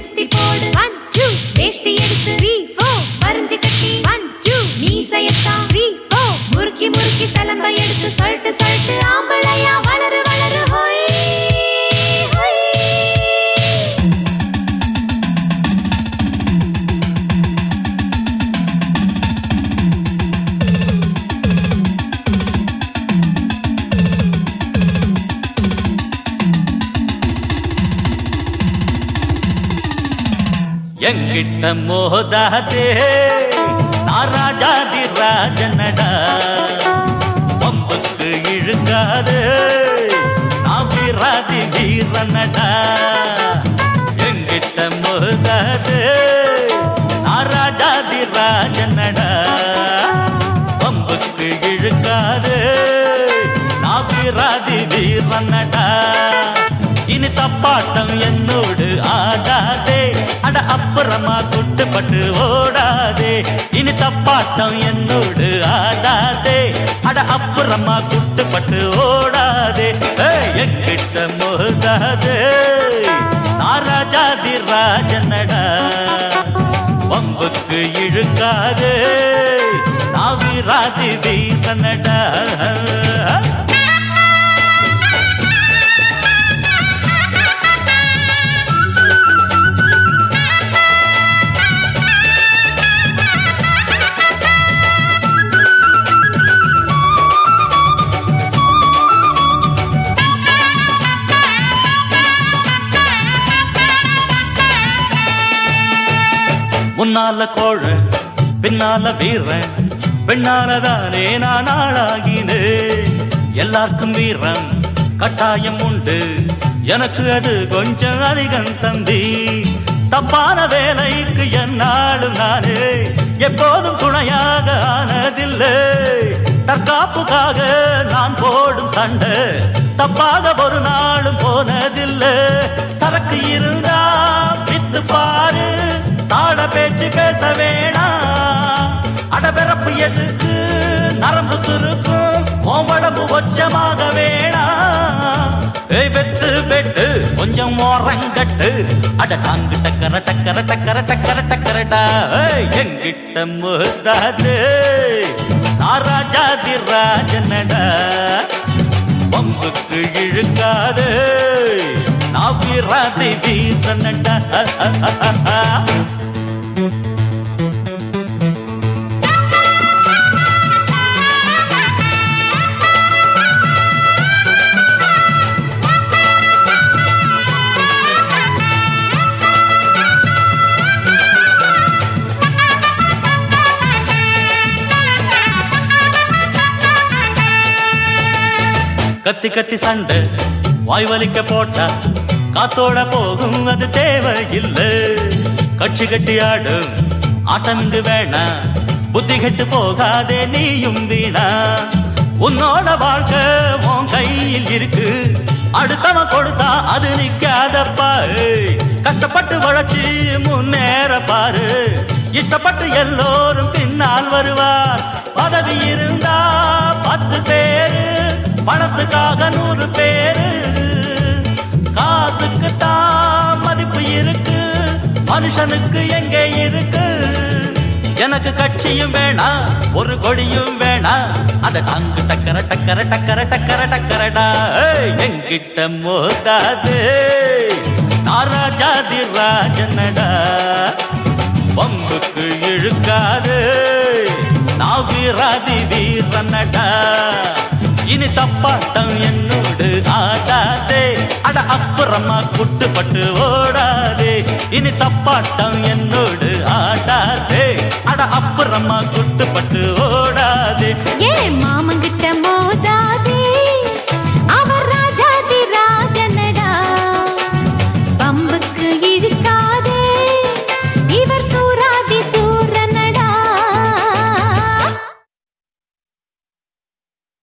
குஸ்தி போடு one two வேஷ்டி எடுத்து த்ரீ ஃபோர் வரைஞ்சு கட்டி ஒன் டூ மீசையத்தான் த்ரீ ஃபோர் முறுக்கி முறுக்கி சலம்ப எடுத்து சொல்லிட்டு சொல்லிட்டு ஆம்பளையா வளரு வளரு ஹொய் ஹொய் எங்கிட்ட மோதாதே நான் ராஜாதி ராஜனடா பம்புக்கு இழுக்காது நான் வீராதி வீரனடா எங்கிட்ட மோதாதே நான் ராஜாதி ராஜனடா பம்புக்கு இழுக்காது நான் வீராதி வீரனடா இனி தப்பாட்டம் என்னோடு ஆடாதே அட அப்புறமா குட்டுப்பட்டு ஓடாதே இனி தப்பாட்டம் என்னோடு ஆடாதே அட அப்புறமா குட்டுப்பட்டு ஓடாதே ஏய், எங்கிட்ட மோதாதே நான் ராஜாதி ராஜனடா வம்புக்கு இழுக்காதே நான் வீராதி வீரனடா முன்னால கோழ பின்னால வீரன் பெண்ணாலதானே நான் ஆளாகினே எல்லாருக்கும் வீரம் கட்டாயம் உண்டு எனக்கு அது கொஞ்சம் அதிகம் தம்பி தப்பான வேலைக்கு என்னாலும் நானே எப்போதும் துணையாக ஆனதில்லை தற்காப்புக்காக நான் போடும் சண்டை தப்பாக ஒரு நாளும் போனதில்லை சரக்கு இருந்தா வித்து பாரு தாட பேச்சு பேச வேணாம் அடபிறப்பு எதுக்கு நரம்பு சுருக்கும் உடம்பு ஒச்சமாக வேணாம் ஏய் வெத்து வெட்டு கொஞ்சம் ஓரங்கட்டு அட டாங்கு டக்கர டக்கர டக்கர டக்கர டக்கரடா ஏய், எங்கிட்ட முதாது நாராஜாதி ராஜனடா பம்புக்கு இழுக்காது நான் வீராதி வீரனடா கத்தி கத்தி சண்டை வாய் வலிக்க போட்டா காத்தோட போகும் அது தேவையில்லை கட்சி கட்டி ஆடும் ஆட்டம் இங்கு வேணா புத்தி கெட்டு போகாதே நீயும் வீணா உன்னோட வாழ்க்கை உன் கையில் இருக்கு அடுத்தவன் கொடுத்தா அது நிக்காதப்பா ஏய். கஷ்டப்பட்டு வளர்ச்சி முன்னேற பாரு இஷ்டப்பட்டு எல்லோரும் பின்னால் வருவார் பதவி இருந்தா பத்து பேரு பணத்துக்காக நூறு பேரு காசுக்கு தான் மதிப்பு இருக்கு மனுஷனுக்கு எங்கே இருக்கு எனக்கு கட்சியும் வேணாம் ஒரு கொடியும் வேணாம் அத டாங்கு டக்கர டக்கர டக்கர டக்கர டக்கரடா ஏய், என்கிட்ட மோதாது நாராஜாதி ராஜனடா பம்புக்கு இழுக்காது நான் வீராதி வீரனடா இனி தப்பாட்டம் என்னோடு ஆடாதே அட அப்புறமா குட்டுப்பட்டு ஓடாதே இனி தப்பாட்டம் என்னோடு ஆடாதே அட அப்புறமா குட்டுப்பட்டு ஓடாதே ஏ மாமங்கிட்ட மோ